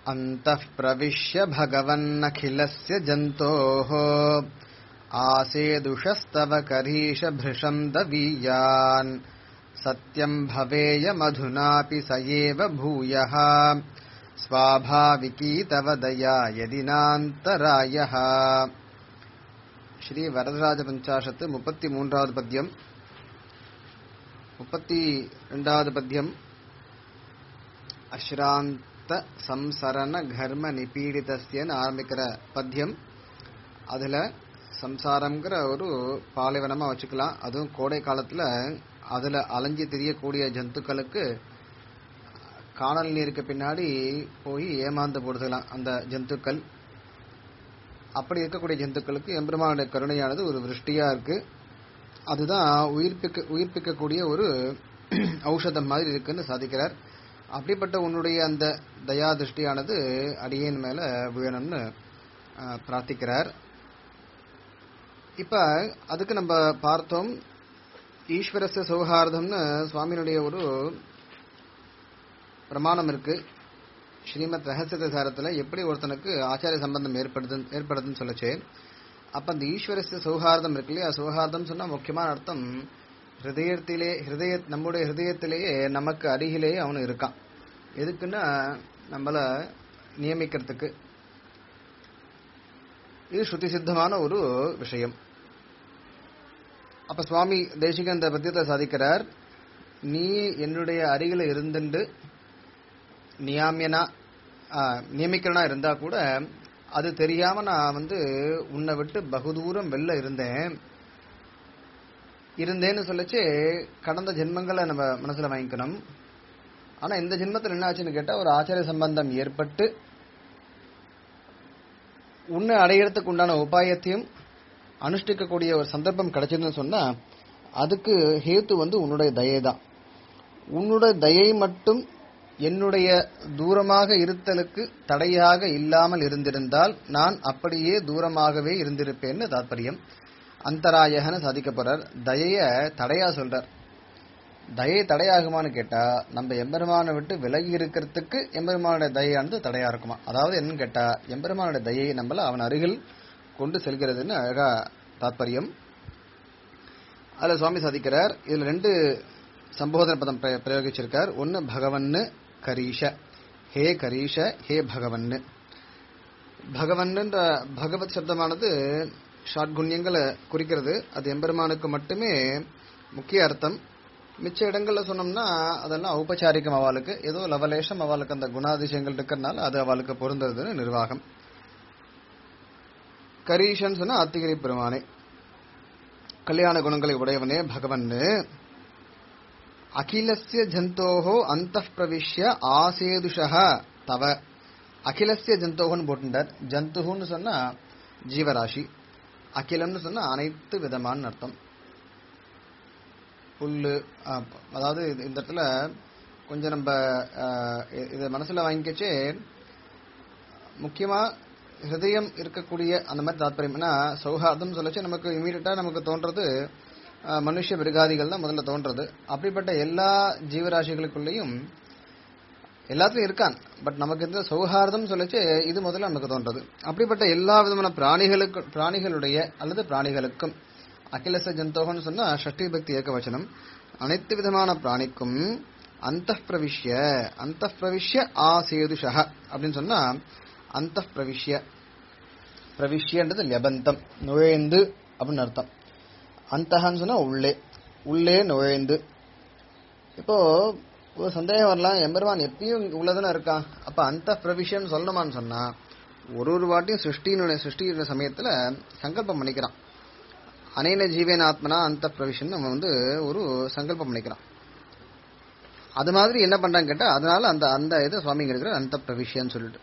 अन्तः प्रविश्य भगवन्नखिलस्य जन्तोः आसेदुषस्तव करीशभृशम् दवीयान् सत्यम् भवेयमधुनापि स एव भूयः स्वाभाविकी तव दया यदि नान्तरायः ஸ்ரீ வரதராஜ பஞ்சாஷத்து முப்பத்தி மூன்றாவது பத்தியம் முப்பத்தி ரெண்டாவது பத்தியம் அஸ்ராந்த சம்சரண கர்ம நிபீடிதஸ்யன்னு ஆரம்பிக்கிற பத்தியம் அதுல சம்சாரம்ங்கிற ஒரு பாலைவனமா வச்சுக்கலாம் அதுவும் கோடை காலத்துல அதுல அலைஞ்சு திரியக்கூடிய ஜந்துக்களுக்கு காணல் நீருக்கு பின்னாடி போய் ஏமாந்து போடுதலாம் அந்த ஜந்துக்கள் அப்படி இருக்கக்கூடிய ஜந்துக்களுக்கு எம்பெருமானுடைய கருணையானது ஒரு விருஷ்டியா இருக்கு அதுதான் உயிர்ப்பிக்க உயிர்ப்பிக்கக்கூடிய ஒரு ஔஷதம் மாதிரி இருக்குன்னு சாதிக்கிறார் அப்படிப்பட்ட உன்னுடைய அந்த தயா திருஷ்டியானது அடியேன் மேல விழணும்னு பிரார்த்திக்கிறார் இப்ப அதுக்கு நம்ம பார்த்தோம் ஈஸ்வரஸ்ய சௌஹார்தம்னு சுவாமியினுடைய ஒரு பிரமாணம் இருக்கு ஸ்ரீமத் ரகசிய சாரத்துல எப்படி ஒருத்தனுக்கு ஆச்சாரிய சம்பந்தம் ஏற்படுது ஏற்படுதுன்னு சொல்லச்சு அப்ப அந்த ஈஸ்வரஸ்ய சௌஹார்தம் இருக்கு இல்லையா சௌஹார்தம் சொன்னா முக்கியமான அர்த்தம் ஹிருதயத்திலே ஹிருதய நம்முடைய ஹிருதயத்திலேயே நமக்கு அருகிலேயே அவனு இருக்கான் எதுக்குன்னா நம்மள நியமிக்கிறதுக்கு இது ஸ்ருதி சித்தமான ஒரு விஷயம் அப்ப சுவாமி தேசிக இந்த பத்தியத்தை சாதிக்கிறார் நீ என்னுடைய அருகில இருந்துட்டு நியாமியனா நியமிக்கிறனா இருந்தா கூட அது தெரியாம நான் வந்து உன்னை விட்டு பகுதூரம் வெளில இருந்தேன் இருந்தேன்னு சொல்லச்சு கடந்த ஜென்மங்களை நம்ம மனசுல வாங்கிக்கணும் ஆனா இந்த ஜென்மத்தில் என்ன ஆச்சுன்னு கேட்டா ஒரு ஆச்சாரிய சம்பந்தம் ஏற்பட்டு உன்னை அடையறதுக்கு உண்டான உபாயத்தையும் அனுஷ்டிக்கக்கூடிய ஒரு சந்தர்ப்பம் கிடைச்சதுன்னு சொன்னா அதுக்கு ஹேத்து வந்து உன்னுடைய தயை தான் உன்னுடைய தயை மட்டும் என்னுடைய தூரமாக இருத்தலுக்கு தடையாக இல்லாமல் இருந்திருந்தால் நான் அப்படியே தூரமாகவே இருந்திருப்பேன்னு தாற்பயம் அந்தராயகன்னு சாதிக்க போறார் தயைய தடையா சொல்றார் தயை தடையாகுமான்னு கேட்டா நம்ம எம்பெருமானை விட்டு விலகி இருக்கிறதுக்கு எம்பெருமானுடைய தயையானது தடையா இருக்குமா அதாவது என்னன்னு கேட்டா எம்பெருமானுடைய தயை நம்மள அவன் அருகில் கொண்டு செல்கிறதுன்னு அழகா தாற்பயம் அதுல சுவாமி சாதிக்கிறார் இதுல ரெண்டு சம்போதன பதம் பிரயோகிச்சிருக்கார் ஒன்னு பகவன்னு கரீஷ ஹே கரீஷ ஹே பகவன்னு பகவன்ன்ற பகவத் சப்தமானது ஷாட்குண்யங்களை குறிக்கிறது அது எம்பெருமானுக்கு மட்டுமே முக்கிய அர்த்தம் மிச்ச இடங்கள்ல சொன்னோம்னா அதெல்லாம் ஔபச்சாரிகம் அவளுக்கு ஏதோ லவலேஷம் அவளுக்கு அந்த குணாதிசயங்கள் இருக்கிறதுனால அது அவளுக்கு பொருந்ததுன்னு நிர்வாகம் கரீஷன் சொன்னா அத்திகிரி பெருமானே கல்யாண குணங்களை உடையவனே பகவன்னு அகிலஸ்ய ஜந்தோஹோ அந்த பிரவிஷ்ய ஆசேதுஷக தவ அகிலஸ்ய ஜந்தோகன்னு போட்டுட்டார் ஜந்துன்னு சொன்னா ஜீவராசி அகிலம்னு சொன்னா அனைத்து விதமான அர்த்தம் புல்லு அதாவது இந்த இடத்துல கொஞ்சம் நம்ம இதை மனசுல வாங்கிக்கச்சே முக்கியமா ஹிருதயம் இருக்கக்கூடிய அந்த மாதிரி தாத்பரியம் ஏன்னா சௌஹார்தம் சொல்லச்சு நமக்கு இமீடியட்டா நமக்கு தோன்றது மனுஷ மிருகாதிகள் தான் முதல்ல தோன்றது அப்படிப்பட்ட எல்லா ஜீவராசிகளுக்குள்ளேயும் எல்லாத்துலயும் இருக்கான் பட் நமக்கு இந்த சௌஹார்தம் சொல்லச்சு இது முதல்ல நமக்கு தோன்றது அப்படிப்பட்ட எல்லா விதமான பிராணிகளுக்கு பிராணிகளுடைய அல்லது பிராணிகளுக்கும் அகிலச ஜந்தோகன்னு சொன்னா ஷஷ்டி பக்தி ஏக வச்சனம் அனைத்து விதமான பிராணிக்கும் அந்த பிரவிஷ்ய அந்த பிரவிஷ்ய ஆசேதுஷக அப்படின்னு சொன்னா அந்த பிரவிஷ்ய பிரவிஷ்யன்றது லெபந்தம் நுழைந்து அப்படின்னு அர்த்தம் அந்தகன்னு சொன்னா உள்ளே உள்ளே நுழைந்து இப்போ ஒரு சந்தேகம் வரலாம் எம்பெருமான் எப்பயும் உள்ளதானே இருக்கான் அப்ப அந்த பிரவிஷன் சொல்லணுமான்னு சொன்னா ஒரு ஒரு வாட்டியும் சிருஷ்டியினுடைய சிருஷ்டியுடைய சமயத்துல சங்கல்பம் பண்ணிக்கிறான் அனைன ஜீவன் ஆத்மனா அந்த பிரவிஷன் நம்ம வந்து ஒரு சங்கல்பம் பண்ணிக்கிறான் அது மாதிரி என்ன பண்றான்னு கேட்டா அதனால அந்த அந்த இது சுவாமிங்க இருக்கிற அந்த பிரவிஷன் சொல்லிட்டு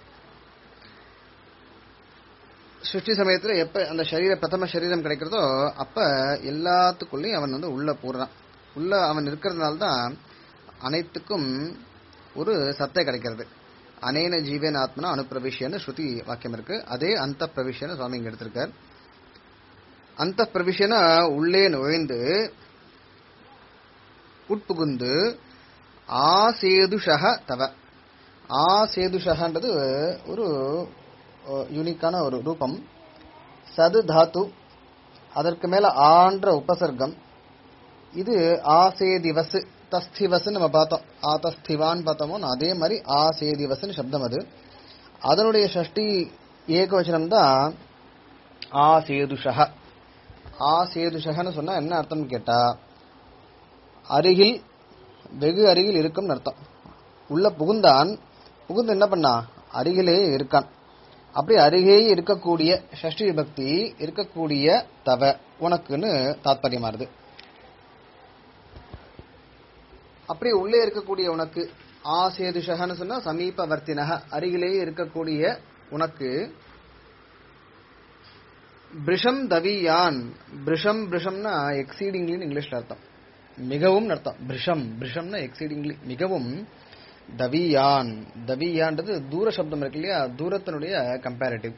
சிருஷ்டி சமயத்துல எப்ப அந்த சரீர பிரதம சரீரம் கிடைக்கிறதோ அப்ப எல்லாத்துக்குள்ளேயும் அவன் வந்து உள்ள போடுறான் உள்ள அவன் இருக்கிறதுனால தான் அனைத்துக்கும் ஒரு சத்தை கிடைக்கிறது அனேன ஜீவன் ஆத்மனா அனுப்பிரவிஷ்யன்னு ஸ்ருதி வாக்கியம் இருக்கு அதே அந்த பிரவிஷ்யன்னு சுவாமி இங்க எடுத்திருக்கார் அந்த பிரவிஷனா உள்ளே நுழைந்து உட்புகுந்து ஆசேதுஷக தவ ஆ சேதுஷகன்றது ஒரு யூனிக்கான ஒரு ரூபம் சது தாத்து அதற்கு மேல ஆன்ற உபசர்க்கம் இது ஆசேதிவஸ் தஸ்திவஸ் நம்ம பார்த்தோம் ஆதஸ்திவான் பார்த்தோமோ அதே மாதிரி ஆசேதிவஸ்னு சப்தம் அது அதனுடைய ஷஷ்டி ஏகவச்சனம் தான் ஆசேதுஷக ஆசேதுஷகன்னு சொன்னா என்ன அர்த்தம்னு கேட்டா அருகில் வெகு அருகில் இருக்கும் அர்த்தம் உள்ள புகுந்தான் புகுந்து என்ன பண்ணா அருகிலே இருக்கான் அப்படி அருகே இருக்கக்கூடிய ஷஷ்டி விபக்தி இருக்கக்கூடிய தவ உனக்குன்னு தாத்பரியமாறுது அப்படி உள்ளே இருக்கக்கூடிய உனக்கு ஆசேதுஷகன்னு சொன்னா சமீபவர்த்தினக அருகிலேயே இருக்கக்கூடிய உனக்கு பிரிஷம் தவியான் பிரிஷம் பிரிஷம்னா எக்ஸீடிங்லின்னு இங்கிலீஷ்ல அர்த்தம் மிகவும் அர்த்தம் பிரிஷம் பிரிஷம்னா எக்ஸீடிங்லி மிகவும் தவியான் தவியான்றது தூர சப்தம் இருக்கு இல்லையா தூரத்தினுடைய கம்பேரிட்டிவ்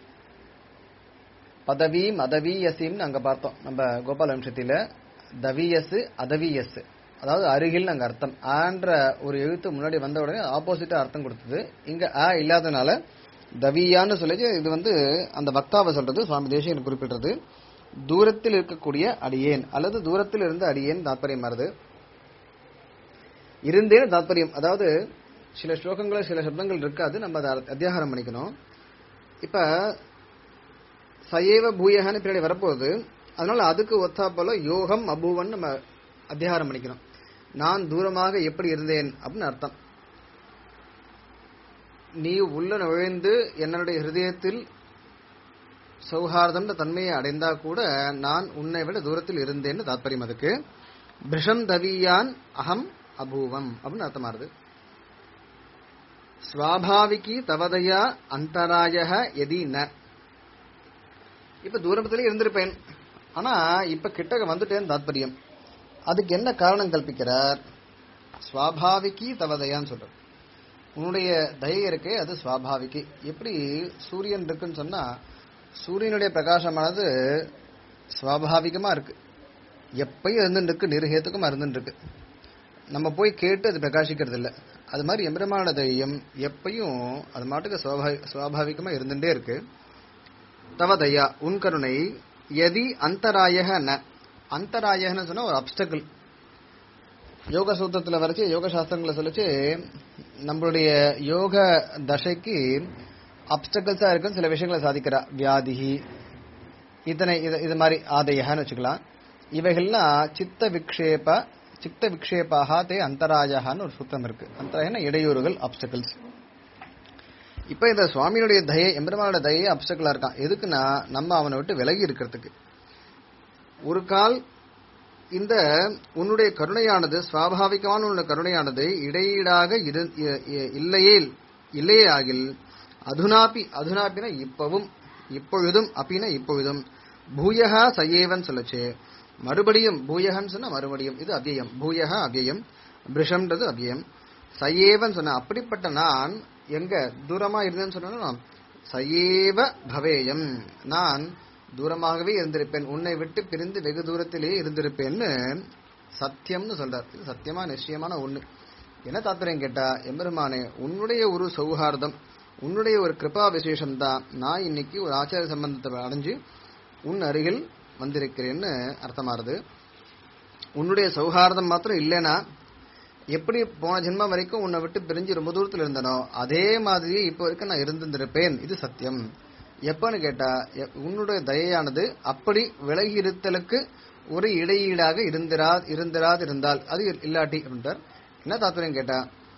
பதவீம் அதவியசின்னு அங்க பார்த்தோம் நம்ம கோபால வம்சத்தில தவியஸ் அதவியஸ் அதாவது அருகில் அங்க அர்த்தம் ஆன்ற ஒரு எழுத்து முன்னாடி வந்த உடனே ஆப்போசிட்டா அர்த்தம் கொடுத்தது இங்க ஆ இல்லாதனால தவியான்னு சொல்லிச்சு இது வந்து அந்த வக்தாவை சொல்றது சுவாமி தேசியன் குறிப்பிட்டது தூரத்தில் இருக்கக்கூடிய அடியேன் அல்லது தூரத்தில் இருந்த அடியேன் தாத்பரியம் வருது இருந்தேன்னு தாத்பரியம் அதாவது சில ஸ்லோகங்கள் சில சப்தங்கள் இருக்காது நம்ம அதை அத்தியாகாரம் பண்ணிக்கணும் இப்ப சயேவ பூயகன்னு பின்னாடி வரப்போகுது அதனால அதுக்கு ஒத்தா போல யோகம் அபூவன் நம்ம அத்தியாகாரம் பண்ணிக்கணும் நான் தூரமாக எப்படி இருந்தேன் அப்படின்னு அர்த்தம் நீ உள்ள நுழைந்து என்னுடைய ஹிருதயத்தில் சௌஹார்தம் தன்மையை அடைந்தா கூட நான் உன்னை விட தூரத்தில் இருந்தேன்னு தாத்பரியம் அதுக்கு பிரிஷம் தவியான் அகம் அபூவம் அப்படின்னு அர்த்தமாறுது ஸ்வாபாவிகி தவதையா அந்தராய எதி ந இப்ப தூரத்திலே இருந்திருப்பேன் ஆனா இப்ப கிட்டக வந்துட்டேன் தாத்பரியம் அதுக்கு என்ன காரணம் கல்பிக்கிறார் ஸ்வாபாவிகி தவதையான்னு சொல்ற உன்னுடைய தயை இருக்கே அது ஸ்வாபாவிகி எப்படி சூரியன் இருக்குன்னு சொன்னா சூரியனுடைய பிரகாசமானது ஸ்வாபாவிகமா இருக்கு எப்பயும் இருந்துட்டு இருக்கு நிர்ஹேத்துக்கும் இருந்துட்டு இருக்கு நம்ம போய் கேட்டு அது பிரகாசிக்கிறது இல்ல அது மாதிரி எம்பெருமான தையம் எப்பயும் அது மாட்டுக்கு சுவாபாவிகமா இருந்துட்டே இருக்கு தவ தயா உன் கருணை எதி அந்தராயக ந அந்தராயகன்னு சொன்னா ஒரு அப்டக்கிள் யோக சூத்திரத்துல வரைச்சு யோக சாஸ்திரங்களை சொல்லிச்சு நம்மளுடைய யோக தசைக்கு அப்டக்கிள்ஸா இருக்கும் சில விஷயங்களை சாதிக்கிறா வியாதிகி இத்தனை இது மாதிரி ஆதையன்னு வச்சுக்கலாம் இவைகள்லாம் சித்த விக்ஷேப சித்த விக்ஷேபாக தே அந்தராயகான்னு ஒரு சூத்திரம் இருக்கு அந்தராயன இடையூறுகள் அப்டக்கிள்ஸ் இப்ப இந்த சுவாமியுடைய தயை எம்பெருமானோட தயை அப்டக்கிளா இருக்கான் எதுக்குன்னா நம்ம அவனை விட்டு விலகி இருக்கிறதுக்கு ஒரு கால் இந்த உன்னுடைய கருணையானது சுவாபாவிகமான உன்னுடைய கருணையானது இடையீடாக இல்லையே இல்லையே ஆகில் அதுனாப்பி அதுனாப்பின இப்பவும் இப்பொழுதும் அப்பின இப்பொழுதும் பூயகா சயேவன் சொல்லச்சு மறுபடியும் பூயகன் சொன்ன மறுபடியும் இது அவ்யயம் பூயகா அவ்யயம் பிரிஷம்ன்றது அவ்யயம் சயேவன் சொன்ன அப்படிப்பட்ட நான் எங்க தூரமா இருந்தேன்னு சொன்னா சயேவ பவேயம் நான் தூரமாகவே இருந்திருப்பேன் உன்னை விட்டு பிரிந்து வெகு தூரத்திலேயே இருந்திருப்பேன்னு சத்தியம்னு சொல்றார் இது சத்தியமா நிச்சயமான ஒண்ணு என்ன தாத்பரியம் கேட்டா எம்பெருமானே உன்னுடைய ஒரு சௌஹார்தம் உன்னுடைய ஒரு கிருபா விசேஷம் தான் நான் இன்னைக்கு ஒரு ஆச்சார சம்பந்தத்தை அடைஞ்சு உன் அருகில் வந்திருக்கிறேன்னு அர்த்தமாறுது உன்னுடைய சௌஹார்தம் மாத்திரம் இல்லைனா எப்படி போன ஜென்மம் வரைக்கும் உன்னை விட்டு பிரிஞ்சு ரொம்ப தூரத்தில் இருந்தனோ அதே மாதிரியே இப்போ வரைக்கும் நான் இருந்திருப்பேன் இது சத்தியம் எப்பன்னு கேட்டா உன்னுடைய தயையானது அப்படி விலகி இருத்தலுக்கு ஒரு இடையீடாக இருந்திரா இருந்திராது இருந்தால் அது இல்லாட்டி அப்படின்றார் என்ன தாத்பரியம் கேட்டா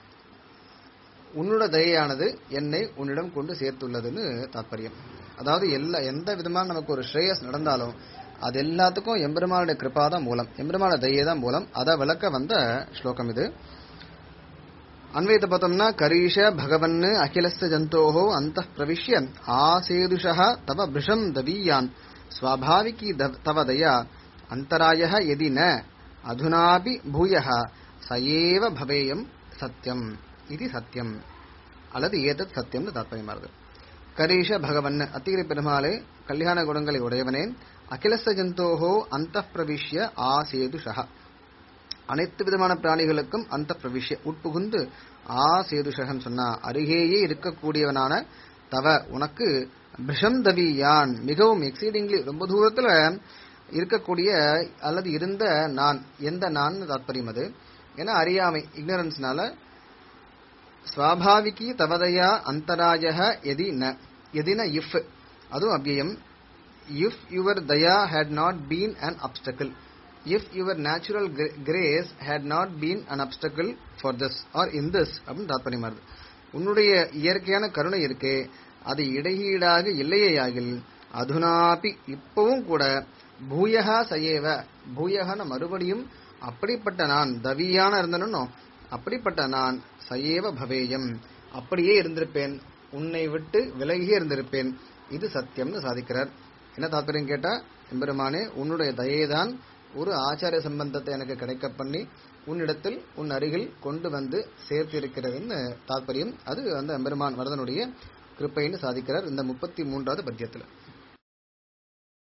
உன்னோட தயையானது என்னை உன்னிடம் கொண்டு சேர்த்துள்ளதுன்னு தாத்பரியம் அதாவது எல்லா எந்த விதமான நமக்கு ஒரு ஸ்ரேயஸ் நடந்தாலும் அது எல்லாத்துக்கும் எம்பெருமானுடைய கிருபா தான் மூலம் எம்பெருமான தயை தான் மூலம் அதை விளக்க வந்த ஸ்லோகம் இது அன்வயத்தை பார்த்தோம்னா கரீஷ பகவன் அகிலஸ்த ஜந்தோஹோ அந்த பிரவிஷ்ய ஆசேதுஷா தவ பிருஷம் தவீயான் ஸ்வாபாவிகி தவ தயா அந்தராய எதி ந அதுனாபி பூய சயேவ பவேயம் சத்தியம் இது சத்தியம் அல்லது ஏதத் சத்தியம்னு தாத்பரியமாறுது கரீஷ பகவன் அத்திகிரி பெருமாளே கல்யாண குணங்களை உடையவனே அகிலஸ்த ஜந்தோஹோ அந்த பிரவிஷ்ய ஆசேதுஷா அனைத்து விதமான பிராணிகளுக்கும் அந்த பிரவிஷ்ய உட்புகுந்து ஆ சேதுஷகன் சொன்னா அருகேயே இருக்கக்கூடியவனான தவ உனக்கு பிஷம் தவி யான் மிகவும் எக்ஸீடிங்லி ரொம்ப தூரத்துல இருக்கக்கூடிய அல்லது இருந்த நான் எந்த நான் தாத்பரியம் அது ஏன்னா அறியாமை இக்னரன்ஸ்னால ஸ்வாபாவிகி தவதயா அந்தராய எதி ந எதின இஃப் அதுவும் அவ்வியம் if your daya had not been an obstacle if your natural grace had not been an obstacle for this or in this அப்படின்னு தாத்பரியம் வருது உன்னுடைய இயற்கையான கருணை இருக்கே அது இடையீடாக இல்லையேயாகில் அதுனாபி இப்பவும் கூட பூயகா சயேவ பூயகன மறுபடியும் அப்படிப்பட்ட நான் தவியான இருந்தனோ அப்படிப்பட்ட நான் சயேவ பவேயம் அப்படியே இருந்திருப்பேன் உன்னை விட்டு விலகியே இருந்திருப்பேன் இது சத்தியம்னு சாதிக்கிறார் என்ன தாத்பரியம் கேட்டா எம்பெருமானே உன்னுடைய தயைதான் ஒரு ஆச்சாரிய சம்பந்தத்தை எனக்கு கிடைக்க பண்ணி உன்னிடத்தில் உன் அருகில் கொண்டு வந்து சேர்த்து இருக்கிறதுன்னு தாத்பரியம் அது அந்த எம்பெருமான் வரதனுடைய கிருப்பைன்னு சாதிக்கிறார் இந்த முப்பத்தி மூன்றாவது பத்தியத்தில்